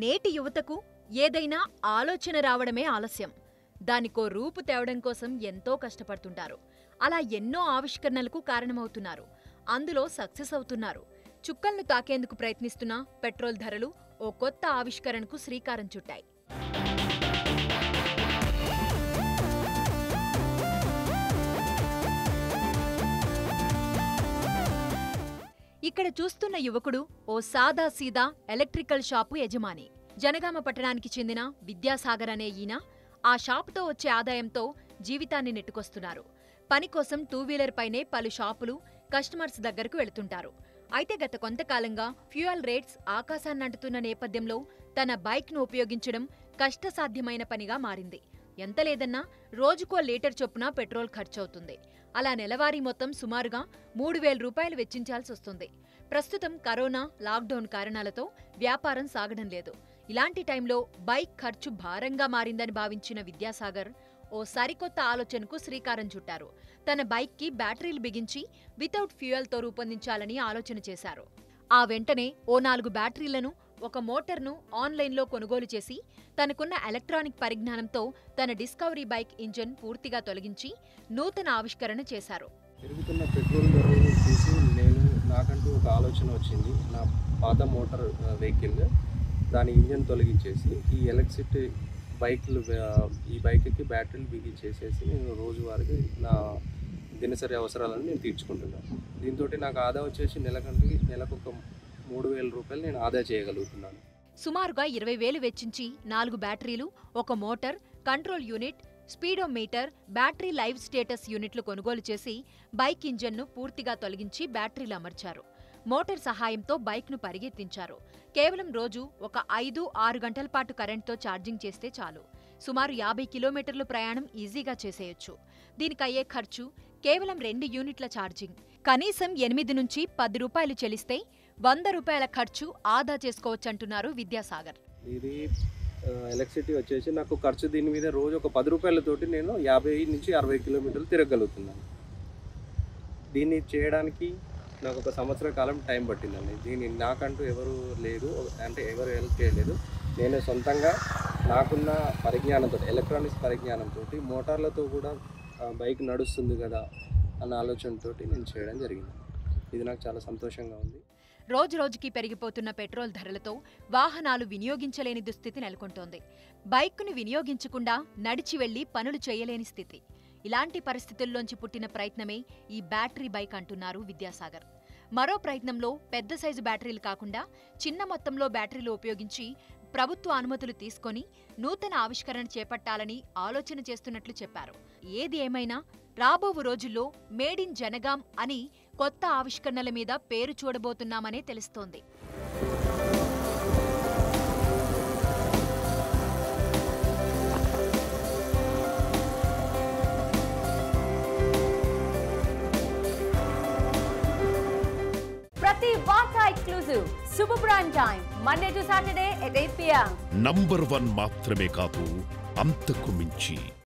నేటి యువతకు ఏదైనా ఆలోచన రావడమే ఆలస్యం దానికో రూపు తేవడం కోసం ఎంతో కష్టపడుతుంటారు అలా ఎన్నో ఆవిష్కరణలకు కారణమవుతున్నారు అందులో సక్సెస్ అవుతున్నారు చుక్కలను తాకేందుకు ప్రయత్నిస్తున్న పెట్రోల్ ధరలు ఓ కొత్త ఆవిష్కరణకు శ్రీకారం చుట్టాయి ఇక్కడ చూస్తున్న యువకుడు ఓ సాదా సీదా ఎలక్ట్రికల్ షాపు యజమాని జనగామ పట్టణానికి చెందిన విద్యాసాగర్ అనే ఈయన ఆ షాపుతో వచ్చే ఆదాయంతో జీవితాన్ని నెట్టుకొస్తున్నారు పని కోసం టూ వీలర్ పైనే పలు షాపులు కస్టమర్స్ దగ్గరకు వెళుతుంటారు అయితే గత కొంతకాలంగా ఫ్యూయల్ రేట్స్ ఆకాశాన్నంటుతున్న నేపథ్యంలో తన బైక్ను ఉపయోగించడం కష్టసాధ్యమైన పనిగా మారింది ఎంత లేదన్నా రోజుకో లీటర్ చొప్పున పెట్రోల్ ఖర్చవుతుంది అలా నెలవారీ మొత్తం సుమారుగా మూడు వేల రూపాయలు వెచ్చించాల్సి వస్తుంది ప్రస్తుతం కరోనా లాక్డౌన్ కారణాలతో వ్యాపారం సాగడం లేదు ఇలాంటి టైంలో బైక్ ఖర్చు భారంగా మారిందని భావించిన విద్యాసాగర్ ఓ సరికొత్త ఆలోచనకు శ్రీకారం చుట్టారు తన బైక్కి బ్యాటరీలు బిగించి వితౌట్ ఫ్యూయల్తో రూపొందించాలని ఆలోచన చేశారు ఆ వెంటనే ఓ నాలుగు బ్యాటరీలను ఒక మోటార్ను ఆన్లైన్లో కొనుగోలు చేసి తనకున్న ఎలక్ట్రానిక్ పరిజ్ఞానంతో తన డిస్కవరీ బైక్ ఇంజన్ పూర్తిగా తొలగించి నూతన ఆవిష్కరణ చేశారు పెరుగుతున్న పెట్రోల్ ధరలు చూసి నేను నాకంటూ ఒక ఆలోచన వచ్చింది నా పాత మోటార్ వెహికల్ దాని ఇంజన్ తొలగించేసి ఈ ఎలక్ట్రిసిటీ బైక్లు ఆ, ఈ బైక్కి బ్యాటరీలు బిగించేసేసి నేను రోజువారీ నా దినసరి అవసరాలను నేను తీర్చుకుంటున్నాను దీంతో నాకు ఆదా వచ్చేసి నెలకంటే నెలకు ఒక మూడు వేల రూపాయలు నేను ఆదా చేయగలుగుతున్నాను సుమారుగా ఇరవై వేలు వెచ్చించి నాలుగు బ్యాటరీలు ఒక motor control unit speedometer battery live status యూనిట్లు కొనుగోలు చేసి బైక్ ఇంజన్ను పూర్తిగా తొలగించి బ్యాటరీలు అమర్చారు మోటార్ సహాయంతో బైక్ను పరిగెత్తించారు కేవలం రోజు ఒక ఐదు ఆరు గంటల పాటు కరెంట్తో ఛార్జింగ్ చేస్తే చాలు సుమారు యాభై కిలోమీటర్లు ప్రయాణం ఈజీగా చేసేయొచ్చు దీనికయ్యే ఖర్చు కేవలం రెండు యూనిట్ల ఛార్జింగ్ కనీసం ఎనిమిది నుంచి పది రూపాయలు చెల్లిస్తే వంద రూపాయల ఖర్చు ఆదా చేసుకోవచ్చంటున్నారు విద్యాసాగర్ ఇది ఎలక్ట్రిసిటీ వచ్చేసి నాకు ఖర్చు దీని మీద రోజు ఒక పది రూపాయలతోటి నేను యాభై నుంచి అరవై కిలోమీటర్లు తిరగలుగుతున్నాను దీన్ని చేయడానికి నాకు ఒక సంవత్సర కాలం టైం పట్టిందండి దీన్ని నాకంటూ ఎవరు లేదు అంటే ఎవరు హెల్ప్ చేయలేదు నేను సొంతంగా నాకున్న పరిజ్ఞానంతో ఎలక్ట్రానిక్స్ పరిజ్ఞానంతో మోటార్లతో కూడా ఆ, బైక్ నడుస్తుంది కదా అన్న ఆలోచనతో నేను చేయడం జరిగింది ఇది నాకు చాలా సంతోషంగా ఉంది రోజురోజుకి పెరిగిపోతున్న పెట్రోల్ ధరలతో వాహనాలు వినియోగించలేని దుస్థితి నెలకొంటోంది బైక్ను వినియోగించకుండా నడిచి వెళ్లి పనులు చేయలేని స్థితి ఇలాంటి పరిస్థితుల్లోంచి పుట్టిన ప్రయత్నమే ఈ బ్యాటరీ బైక్ అంటున్నారు విద్యాసాగర్ మరో ప్రయత్నంలో పెద్ద సైజు బ్యాటరీలు కాకుండా చిన్న మొత్తంలో బ్యాటరీలు ఉపయోగించి ప్రభుత్వ అనుమతులు తీసుకొని నూతన ఆవిష్కరణ చేపట్టాలని ఆలోచన చేస్తున్నట్లు చెప్పారు ఏది ఏమైనా రాబోవు రోజుల్లో మేడ్ ఇన్ జనగాం అని కొత్త ఆవిష్కరణల మీద పేరు చూడబోతున్నామనే తెలుస్తోంది ప్రతి వార్త exclusive super prime time Monday to Saturday at eight PM number one మాత్రమే కాదు అంతకు మించి